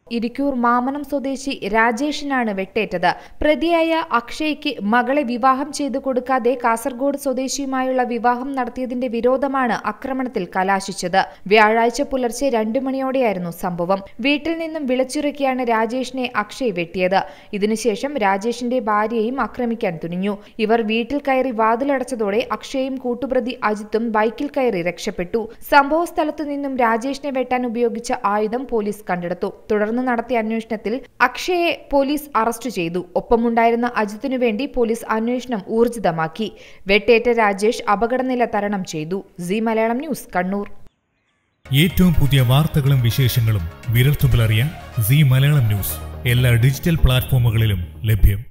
ഇരിക്കൂർ മാമനം സ്വദേശി രാജേഷിനാണ് വെട്ടേറ്റത് പ്രതിയായ അക്ഷയ്ക്ക് മകളെ വിവാഹം ചെയ്തു കൊടുക്കാതെ കാസർഗോഡ് സ്വദേശിയുമായുള്ള വിവാഹം നടത്തിയതിന്റെ വിരോധമാണ് ആക്രമണത്തിൽ കലാശിച്ചത് വ്യാഴാഴ്ച പുലർച്ചെ രണ്ടു മണിയോടെയായിരുന്നു സംഭവം വീട്ടിൽ നിന്നും വിളിച്ചിറക്കിയാണ് രാജേഷിനെ അക്ഷയ് വെട്ടിയത് ഇതിനുശേഷം രാജേഷിന്റെ ഭാര്യയെയും ആക്രമിക്കാൻ തുനിഞ്ഞു ഇവർ വീട്ടിൽ കയറി വാതിലടച്ചതോടെ അക്ഷയും കൂട്ടുപ്രതി അജിത്തും ബൈക്കിൽ കയറി രക്ഷപ്പെട്ടു സംഭവ സ്ഥലത്തു നിന്നും രാജേഷിനെ വെട്ടാൻ ഉപയോഗിച്ച ആയുധം പോലീസ് കണ്ടെടുത്തു തുടർന്ന് നടത്തിയ അന്വേഷണത്തിൽ അക്ഷയെ പോലീസ് അറസ്റ്റ് ചെയ്തു ഒപ്പമുണ്ടായിരുന്ന അജിത്തിനു വേണ്ടി പോലീസ് അന്വേഷണം ഊർജിതമാക്കി വെട്ടേറ്റ രാജേഷ് അപകടനില തരണം ചെയ്തു സി മലയാളം ന്യൂസ് കണ്ണൂർ ഏറ്റവും പുതിയ വാർത്തകളും വിശേഷങ്ങളും വിരൽത്തുമ്പിലറിയാൻ സി മലയാളം ന്യൂസ് എല്ലാ ഡിജിറ്റൽ പ്ലാറ്റ്ഫോമുകളിലും ലഭ്യം